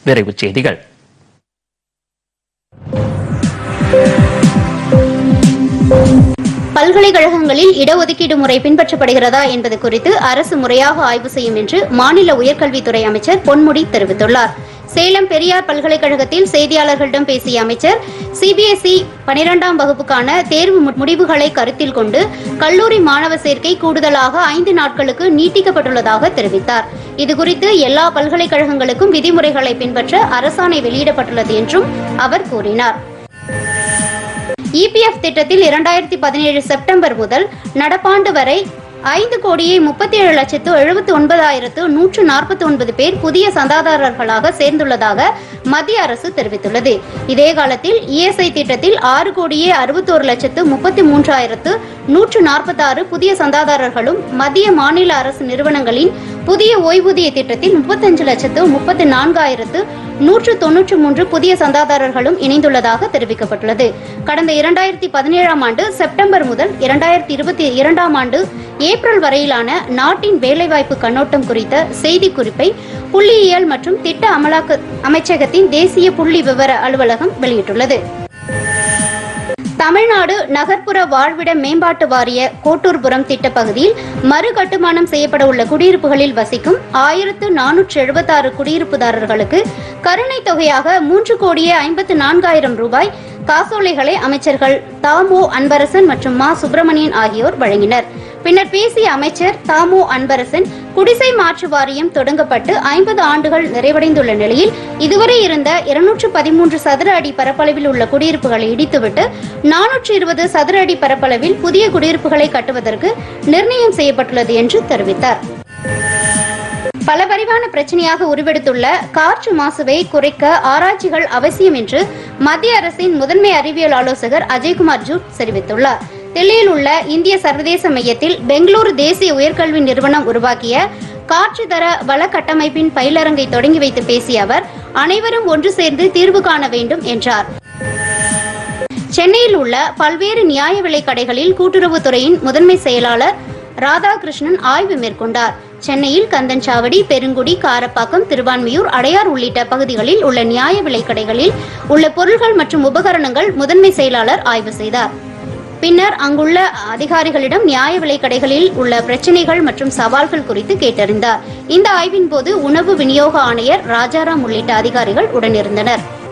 விரைவுச் செய்திகள் பல்கலைக்கழகங்களில் இடஒதுக்கீடு முறை பின்பற்றப்படுகிறதா என்பது குறித்து அரசு முறையாக ஆய்வு செய்யும் என்று மாநில உயர்கல்வித்துறை அமைச்சர் பொன்முடி தெரிவித்துள்ளார் சேலம் பெரியார் பல்கலைக்கழகத்தில் செய்தியாளர்களிடம் பேசிய அமைச்சர் சிபிஎஸ்இ பனிரெண்டாம் வகுப்புக்கான தேர்வு மு- முடிவுகளை கருத்தில் கொண்டு கல்லூரி மாணவ சேர்க்கை கூடுதலாக ஐந்து நாட்களுக்கு நீட்டிக்கப்பட்டுள்ளதாக தெரிவித்தார் இதுகுறித்து எல்லா பல்கலைக்கழகங்களுக்கும் விதிமுறைகளை பின்பற்ற அரசாணை வெளியிடப்பட்டுள்ளது என்றும் அவர் கூறினார் இபிஎஃப் திட்டத்தில் இரண்டாயிரத்தி பதினேழு செப்டம்பர் முதல் நடப்பாண்டு வரை ஐந்து கோடியே முப்பத்தி ஏழு லட்சத்து எழுபத்தி ஒன்பதாயிரத்து நூற்று நாற்பத்தி ஒன்பது பேர் புதிய சந்தாதாரர்களாக சேர்ந்துள்ளதாக மத்திய அரசு தெரிவித்துள்ளது இதே காலத்தில் இஎஸ்ஐ திட்டத்தில் ஆறு கோடியே அறுபத்தோரு லட்சத்து முப்பத்தி மூன்றாயிரத்து நூற்று நாற்பத்தாறு புதிய சந்தாதாரர்களும் மத்திய மாநில அரசு நிறுவனங்களின் புதிய ஓய்வூதிய திட்டத்தில் முப்பத்தஞ்சு லட்சத்து முப்பத்தி நான்காயிரத்து நூற்று தொன்னூற்று மூன்று புதிய சந்தாதாரர்களும் இணைந்துள்ளதாக தெரிவிக்கப்பட்டுள்ளது கடந்த இரண்டாயிரத்தி பதினேழாம் ஆண்டு செப்டம்பர் முதல் இரண்டாயிரத்தி இருபத்தி இரண்டாம் ஆண்டு ஏப்ரல் வரையிலான நாட்டின் வேலைவாய்ப்பு கண்ணோட்டம் குறித்த செய்திக்குறிப்பை புள்ளியியல் மற்றும் திட்ட அமலாக்க அமைச்சகத்தின் தேசிய புள்ளி விவர அலுவலகம் வெளியிட்டுள்ளது தமிழ்நாடு நகர்ப்புற வாழ்விட மேம்பாட்டு வாரிய கோட்டூர்புரம் திட்டப் பகுதியில் மறு கட்டுமானம் செய்யப்பட உள்ள குடியிருப்புகளில் வசிக்கும் ஆயிரத்து நானூற்று எழுபத்தாறு குடியிருப்புதாரர்களுக்கு கருணை தொகையாக மூன்று கோடியே ஐம்பத்து நான்காயிரம் ரூபாய் காசோலைகளை அமைச்சர்கள் தாமோ அன்பரசன் மற்றும் மா சுப்பிரமணியன் ஆகியோர் வழங்கினர் பின்னர் பேசிய அமைச்சர் தாமோ அன்பரசன் குடிசை மாற்று வாரியம் தொடங்கப்பட்டு ஐம்பது ஆண்டுகள் நிறைவடைந்துள்ள நிலையில் இதுவரை இருந்த இருநூற்று பதிமூன்று சதுர அடி பரப்பளவில் உள்ள குடியிருப்புகளை இடித்துவிட்டு நானூற்று இருபது சதுர அடி பரப்பளவில் புதிய குடியிருப்புகளை கட்டுவதற்கு நிர்ணயம் செய்யப்பட்டுள்ளது என்று தெரிவித்தார் பல பரிவான பிரச்சனையாக உருவெடுத்துள்ள காற்று மாசுவை குறைக்க ஆராய்ச்சிகள் அவசியம் என்று மத்திய அரசின் முதன்மை அறிவியல் ஆலோசகர் அஜய்குமார் ஜூட் தெரிவித்துள்ளார் டெல்லியில் உள்ள இந்திய சர்வதேச மையத்தில் பெங்களூரு தேசிய உயர்கல்வி நிறுவனம் உருவாக்கிய காற்று தர வள கட்டமைப்பின் பயிலரங்கை தொடங்கி வைத்து பேசிய அவர் அனைவரும் ஒன்று சேர்ந்து தீர்வு காண வேண்டும் என்றார் சென்னையில் உள்ள பல்வேறு நியாய விலைக் கடைகளில் கூட்டுறவுத்துறையின் முதன்மை செயலாளர் ராதாகிருஷ்ணன் ஆய்வு மேற்கொண்டார் சென்னையில் கந்தன்சாவடி பெருங்குடி காரப்பாக்கம் திருவான்மியூர் அடையார் உள்ளிட்ட பகுதிகளில் உள்ள நியாய விலைக் கடைகளில் உள்ள பொருட்கள் மற்றும் உபகரணங்கள் முதன்மை செயலாளர் ஆய்வு செய்தார் பின்னர் அங்குள்ள அதிகாரிகளிடம் நியாய விலைக் கடைகளில் உள்ள பிரச்சினைகள் மற்றும் சவால்கள் குறித்து கேட்டறிந்தார் இந்த ஆய்வின் போது உணவு விநியோக ஆணையர் ராஜாராம் உள்ளிட்ட அதிகாரிகள் உடனிருந்தனர்